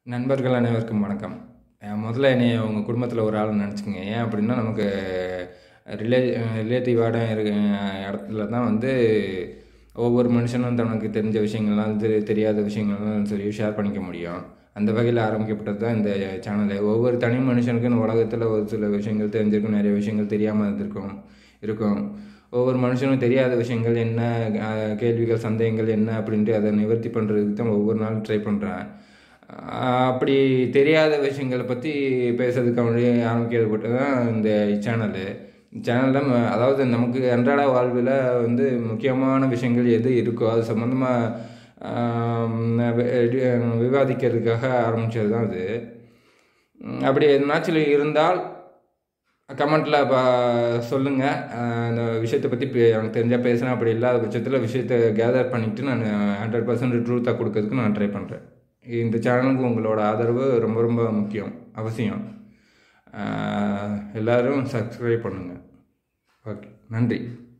நண்பர்கள் அனைவருக்கும் வணக்கம் அஹ் முதல்ல என்னை உங்கள் குடும்பத்தில் ஒரு ஆள் நினச்சிக்கோங்க ஏன் அப்படின்னா நமக்கு ரிலே ரிலேட்டிவான இருக்க இடத்துல தான் வந்து ஒவ்வொரு மனுஷனும் தனக்கு தெரிஞ்ச விஷயங்கள்லாம் தெரி தெரியாத விஷயங்கள்லாம் சொல்லி ஷேர் பண்ணிக்க முடியும் அந்த வகையில் ஆரம்பிக்கப்பட்டது தான் இந்த சேனலு ஒவ்வொரு தனி மனுஷனுக்கும் உலகத்தில் ஒரு சில விஷயங்கள் தெரிஞ்சிருக்கும் நிறைய விஷயங்கள் தெரியாமல் இருந்திருக்கும் இருக்கும் ஒவ்வொரு மனுஷனும் தெரியாத விஷயங்கள் என்ன அஹ், கேள்விகள் சந்தேகங்கள் என்ன அப்படின்ட்டு அதை நிவர்த்தி பண்ணுறதுக்கு தான் ஒவ்வொரு நாளும் ட்ரை பண்ணுறேன் அப்படி தெரியாத விஷயங்களை பற்றி பேசுறதுக்காக ஆரம்பிக்கப்பட்டது தான் இந்த சேனலு சேனலில் அதாவது நமக்கு அன்றாட வாழ்வில் வந்து முக்கியமான விஷயங்கள் எது இருக்கோ அது சம்மந்தமாக விவாதிக்கிறதுக்காக ஆரம்பித்தது தான் அது உம், அப்படி எதுனாச்சும் இருந்தால் கமெண்ட்டில் பா சொல்லுங்கள் அந்த விஷயத்தை பற்றி எனக்கு தெரிஞ்சால் பேசுகிறேன் அப்படி இல்லாத பட்சத்தில் விஷயத்தை கேதர் பண்ணிவிட்டு நான் ஹண்ட்ரட் பர்சன்ட் ட்ரூத்தாக கொடுக்கறதுக்கு நான் ட்ரை பண்ணுறேன் இந்த சேனலுக்கு உங்களோட ஆதரவு ரொம்ப ரொம்ப முக்கியம் அவசியம் ஆஹ் எல்லாரும் சப்ஸ்கிரைப் பண்ணுங்கள் ஓகே நன்றி